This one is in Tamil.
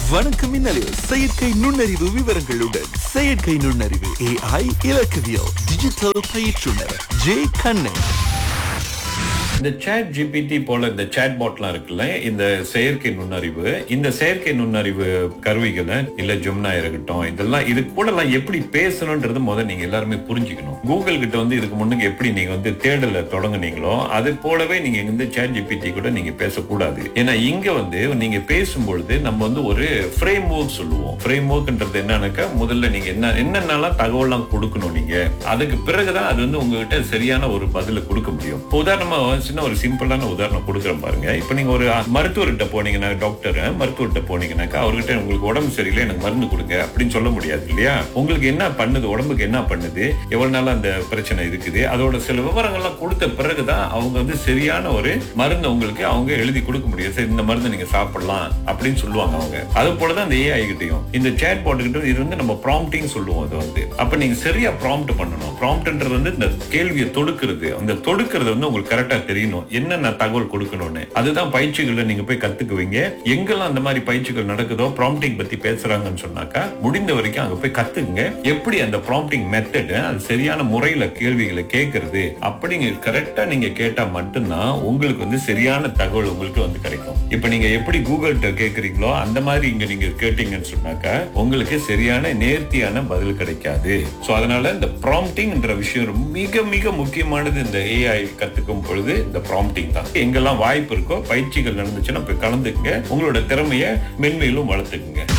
வணக்கம் மின்னலில் செயற்கை நுண்ணறிவு விவரங்களுடன் செயற்கை நுண்ணறிவு ஏஐ இலக்கவியல் டிஜிட்டல் பயிற்றுனர் ஜே கண்ணன் இந்த சேட் ஜிபிடி போல இந்த சேட் பாட்லாம் இருக்குல்ல இந்த செயற்கை நுண்ணறிவு இந்த செயற்கை நுண்ணறிவு கருவிகளை இல்ல ஜும்னா இருக்கட்டும் இதெல்லாம் இது கூட எல்லாம் எப்படி பேசணும்ன்றது முதல்ல நீங்க எல்லாருமே புரிஞ்சுக்கணும் கூகுள் கிட்ட வந்து இதுக்கு முன்னுக்கு எப்படி நீங்க வந்து தேடல தொடங்குனீங்களோ அது போலவே நீங்க வந்து சேட் ஜிபிடி கூட நீங்க பேசக்கூடாது ஏன்னா இங்க வந்து நீங்க பேசும்பொழுது நம்ம வந்து ஒரு ஃப்ரேம் ஒர்க் சொல்லுவோம் ஃப்ரேம் ஒர்க்ன்றது என்னன்னாக்கா முதல்ல நீங்க என்ன என்னென்னலாம் தகவல்லாம் கொடுக்கணும் நீங்க அதுக்கு பிறகுதான் அது வந்து உங்ககிட்ட சரியான ஒரு பதில கொடுக்க முடியும் இப்போ உதாரணமா சின்ன ஒரு சிம்பிளான உதாரணம் கொடுக்குறேன் பாருங்க இப்போ நீங்க ஒரு மருத்துவர்கிட்ட போனீங்கன்னா டாக்டர் மருத்துவர்கிட்ட போனீங்கன்னாக்கா அவர்கிட்ட உங்களுக்கு உடம்பு சரியில்லை எனக்கு மருந்து கொடுங்க அப்படின்னு சொல்ல முடியாது இல்லையா உங்களுக்கு என்ன பண்ணுது உடம்புக்கு என்ன பண்ணுது எவ்வளவு நாள் அந்த பிரச்சனை இருக்குது அதோட சில விவரங்கள்லாம் கொடுத்த பிறகுதான் அவங்க வந்து சரியான ஒரு மருந்து உங்களுக்கு அவங்க எழுதி கொடுக்க முடியும் சரி இந்த மருந்து நீங்க சாப்பிடலாம் அப்படின்னு சொல்லுவாங்க அவங்க அது போலதான் இந்த ஏஐ கிட்டையும் இந்த சேட் பாட் கிட்ட இது வந்து நம்ம ப்ராம்ப்டிங் சொல்லுவோம் அது வந்து அப்ப நீங்க சரியா ப்ராம்ப்ட் பண்ணணும் ப்ராம்ப்ட்ன்றது வந்து இந்த கேள்வியை தொடுக்கிறது அந்த தொடுக்கிறது வந்து உங்களுக்கு கரெக்டா தெரியணும் என்னென்ன தகவல் கொடுக்கணும்னு அதுதான் பயிற்சிகளை நீங்க போய் கத்துக்குவீங்க எங்கெல்லாம் அந்த மாதிரி பயிற்சிகள் நடக்குதோ ப்ராம்ப்டிங் பத்தி பேசுறாங்கன்னு சொன்னாக்கா முடிந்த வரைக்கும் அங்க போய் கத்துக்குங்க எப்படி அந்த ப்ராம்ப்டிங் மெத்தட் அது சரியான முறையில கேள்விகளை கேட்கறது அப்படிங்க கரெக்டா நீங்க கேட்டா மட்டும்தான் உங்களுக்கு வந்து சரியான தகவல் உங்களுக்கு வந்து கிடைக்கும் இப்ப நீங்க எப்படி கூகுள்கிட்ட கேக்குறீங்களோ அந்த மாதிரி இங்க நீங்க கேட்டீங்கன்னு சொன்னாக்கா உங்களுக்கு சரியான நேர்த்தியான பதில் கிடைக்காது சோ அதனால இந்த ப்ராம்ப்டிங்ன்ற விஷயம் மிக மிக முக்கியமானது இந்த ஏஐ கத்துக்கும் பொழுது இந்த ப்ராம்ப்டிங் தான் எங்கெல்லாம் வாய்ப்பு இருக்கோ பயிற்சிகள் நடந்துச்சுன்னா போய் கலந்துக்குங்க உங்களோட திறமையை மென்மேலும் வளர்த்துக்குங்க